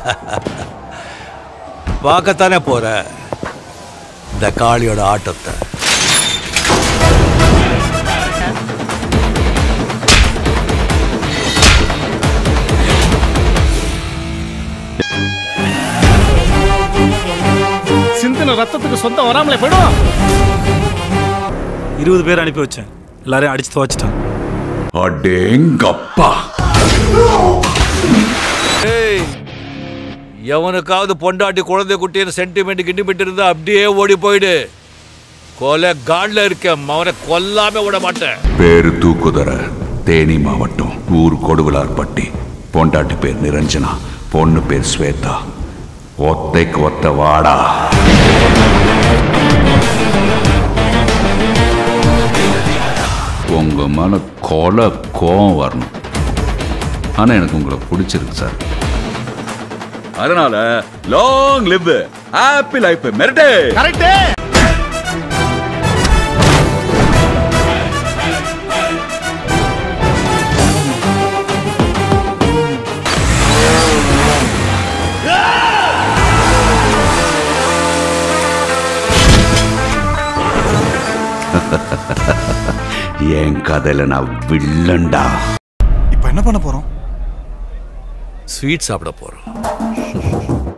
பார்க்கத்தானே போற இந்த காளியோட ஆட்டத்தை சிந்தின ரத்தத்துக்கு சொந்தம் வராமலே போயிடும் இருபது பேர் அனுப்பி வச்சேன் எல்லாரையும் அடிச்சு துவச்சிட்டான் அடேங்கப்பா ஏய் எவனுக்காவது பொண்டாட்டி குழந்தை குட்டின்னு சென்டிமெண்ட் கிண்டிமெண்ட் இருந்தா அப்படியே ஓடி போயிடு கொலை காட்ல இருக்கேன் அவனை கொல்லாம விட மாட்டேன் பேரு தூக்குதர தேனி மாவட்டம் ஊர் கொடுவிலார்பட்டி பொண்டாட்டி பேர் நிரஞ்சனா பொண்ணு பேர் ஸ்வேதா ஒத்தைக்கு ஒத்த வாடா உங்க மேல கொலை கோவம் வரணும் ஆனா எனக்கு உங்களை பிடிச்சிருக்கு சார் அதனால லாங் லிவ் ஹாப்பி லைஃப் மெரிட்டே கரெக்டே என் கதையில நான் வில்லன்டா இப்போ என்ன பண்ண போறோம் ஸ்வீட் சாப்பிட போறோம்